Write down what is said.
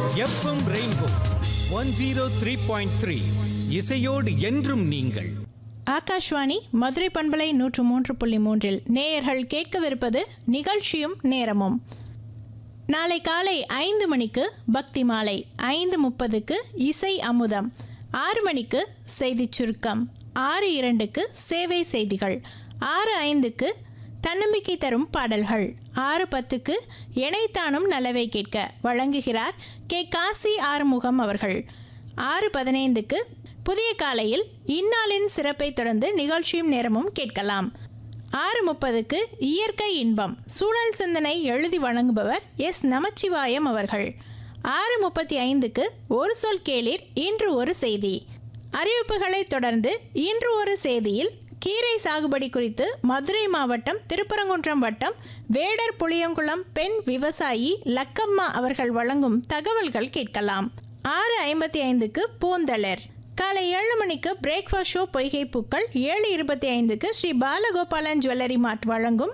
FM rainbow one zero three point three இசையோடு என்றும் நீங்கள் ஆகாஷ்வாணி மதுரை பண்பலை நூற்று மூன்று புள்ளி மூன்றில் நேயர்கள் கேட்கவிருப்பது நிகழ்ச்சியும் நேரமும் நாளை காலை ஐந்து மணிக்கு பக்தி மாலை ஐந்து முப்பதுக்கு இசை அமுதம் ஆறு மணிக்கு செய்திச் சுருக்கம் ஆறு இரண்டுக்கு சேவை செய்திகள் ஆறு ஐந்துக்கு தன்னம்பிக்கை தரும் பாடல்கள் ஆறு பத்துக்கு இணைத்தானும் நல்லவை கேட்க வழங்குகிறார் கே காசி ஆறுமுகம் அவர்கள் ஆறு பதினைந்துக்கு புதிய காலையில் இந்நாளின் சிறப்பை தொடர்ந்து நிகழ்ச்சியும் நேரமும் கேட்கலாம் ஆறு முப்பதுக்கு இயற்கை இன்பம் சூழல் சிந்தனை எழுதி வழங்குபவர் எஸ் நமச்சிவாயம் அவர்கள் ஆறு முப்பத்தி ஐந்துக்கு ஒரு சொல் கேளீர் இன்று ஒரு செய்தி அறிவிப்புகளை தொடர்ந்து இன்று ஒரு செய்தியில் கீரை சாகுபடி குறித்து மதுரை மாவட்டம் திருப்பரங்குன்றம் வட்டம் வேடர் புளியங்குளம் பெண் விவசாயி லக்கம்மா அவர்கள் வழங்கும் தகவல்கள் கேட்கலாம் ஆறு ஐம்பத்தி ஐந்துக்கு பூந்தளர் காலை ஏழு மணிக்கு பிரேக்ஃபாஸ்ட் ஷோ பொய்கை பூக்கள் ஏழு இருபத்தி ஐந்துக்கு ஸ்ரீ பாலகோபாலன் ஜுவல்லரி மார்ட் வழங்கும்